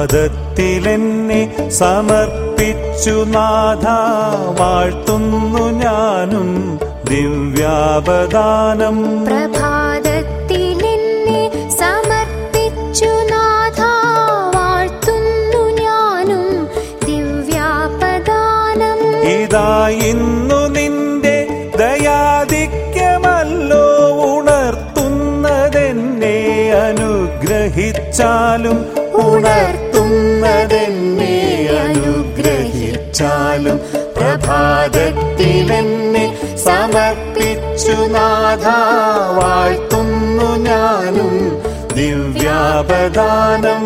പ്രഭാതത്തിലെന്നെ സമർപ്പിച്ചു നാഥ വാഴ്ത്തുന്നു ഞാനും ദിവ്യാപദാനം പ്രഭാതത്തിലെന്നെ സമർപ്പിച്ചു നാഥ വാഴ്ത്തുന്നു ഞാനും ദിവ്യാപദാനം ഇതാ ഇന്നു നിന്റെ ദയാധിക്യമല്ലോ ഉണർത്തുന്നതെന്നെ അനുഗ്രഹിച്ചാലും ഉണർത്തുന്നതെന്നെ അനുഗ്രഹിച്ചാലും പ്രഭാതത്തിലെന്നെ സമർപ്പിച്ചു നാഥ വാഴ്ത്തുന്നു ഞാനും ദിവ്യാപദാനം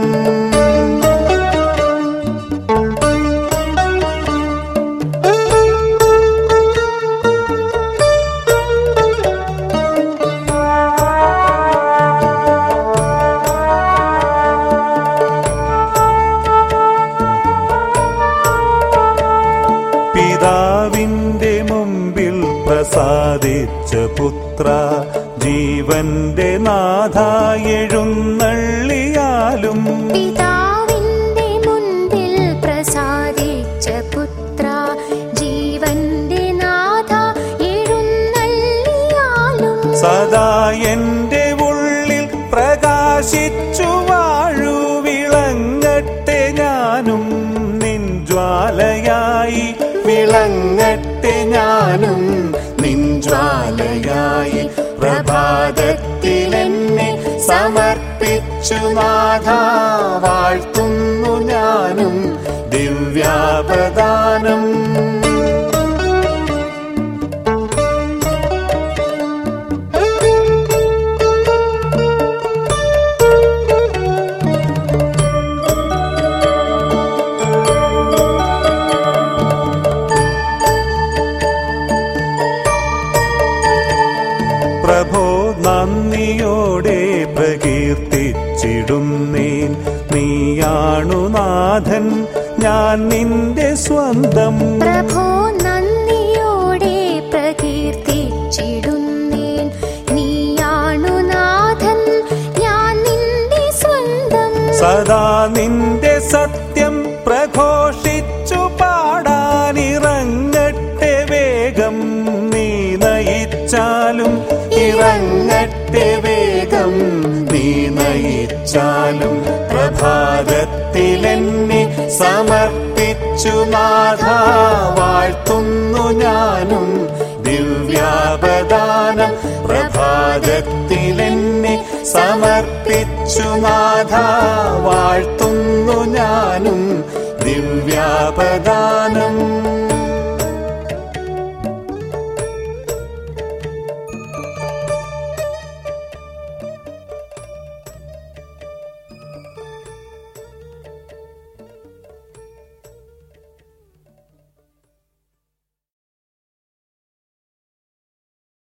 പിതാവിന്റെ മുമ്പിൽ പ്രസാദിച്ച പുത്ര ജീവന്റെ നാഥ എഴുന്നള്ളിയാലും പിതാവിന്റെ മുൻപിൽ പ്രസാദിച്ച പുത്ര ജീവന്റെ നാഥ എഴുന്നള്ളിയാലും സദാ എന്റെ ഉള്ളിൽ പ്രകാശിച്ചു വാഴു വിളങ്ങട്ടെ ഞാനും നിൻ ജ്വാലയായി വിളങ്ങട്ടെ ഞാനും നിൻ ജ്വാലയായി പ്രഭാതത്തിലെന്നെ സമർപ്പിച്ചു നാഥ വാഴ്ത്തുന്നു ഞാനും ദിവ്യാപദാനം പ്രഭോ നന്ദിയോടെ പ്രകീർത്തിച്ചിടുന്നേൻ നീയാണു നാഥൻ ഞാൻ നിന്റെ സ്വന്തം പ്രഭോ നന്ദിയോടെ പ്രകീർത്തിച്ചിടുന്നേൻ നീയാണു നാഥൻ ഞാൻ നിന്റെ സ്വന്തം സദാ നിന്റെ സത്യം പ്രഘോഷിച്ചു പാടാനിറങ്ങട്ടെ വേഗം നീ നയിച്ചാലും ഇറങ്ങട്ടെ വേഗം നീ നയിച്ചാലും പ്രഭാതത്തിലെന്നെ സമർപ്പിച്ചു നാഥ വാഴ്ത്തുന്നു ഞാനും ദിവ്യാപദാനം പ്രഭാതത്തിലെന്നെ സമർപ്പിച്ചു നാഥ വാഴ്ത്തുന്നു ഞാനും